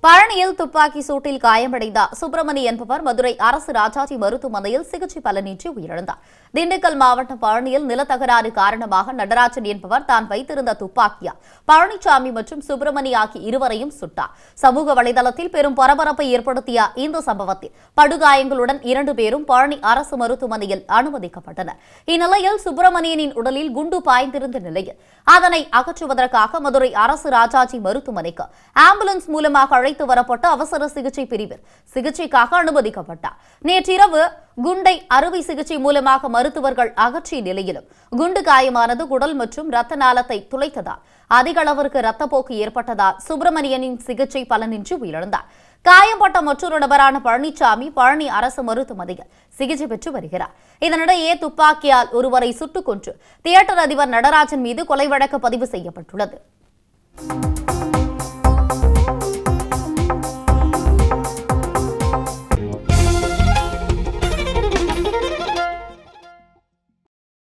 பழனியில் துப்பாக்கி சூட்டில் காயமடைந்த சுப்பிரமணி என்பவர் மதுரை அரசு ராஜாஜி மருத்துவமனையில் சிகிச்சை பலனின்றி உயிரிழந்தார் திண்டுக்கல் மாவட்டம் பழனியில் நிலத்தகராறு காரணமாக நடராஜன் என்பவர் தான் வைத்திருந்த துப்பாக்கியால் பழனிசாமி மற்றும் சுப்பிரமணி ஆகிய இருவரையும் சுட்டார் சமூக வலைதளத்தில் பெரும் பரபரப்பை ஏற்படுத்திய இந்த சம்பவத்தில் படுகாயங்களுடன் இரண்டு பேரும் பழனி அரசு மருத்துவமனையில் அனுமதிக்கப்பட்டனர் இந்நிலையில் சுப்பிரமணியனின் உடலில் குண்டு பாய்ந்திருந்த நிலையில் அதனை அகற்றுவதற்காக மதுரை அரசு ராஜாஜி மருத்துவமனைக்கு ஆம்புலன்ஸ் மூலமாக அழைத்து வரப்பட்டு அவசர சிகிச்சை பிரிவில் சிகிச்சைக்காக அனுமதிக்கப்பட்டார் நேற்றிரவு குண்டை அறுவை சிகிச்சை மூலமாக மருத்துவர்கள் அகற்றிய நிலையிலும் குண்டு காயமானது குடல் மற்றும் ரத்த நாளத்தை துளைத்ததால் அதிக அளவிற்கு ரத்தப்போக்கு ஏற்பட்டதால் சுப்பிரமணியனின் சிகிச்சை பலனின்றி உயிரிழந்தார் காயம்பட்ட மற்றொரு நபரான பழனிசாமி பழனி அரசு மருத்துவமனையில் சிகிச்சை பெற்று வருகிறார் இதனிடையே துப்பாக்கியால் ஒருவரை சுட்டுக் கொன்று தியேட்டர் அதிபர் நடராஜன் மீது கொலை வழக்கு பதிவு செய்யப்பட்டுள்ளது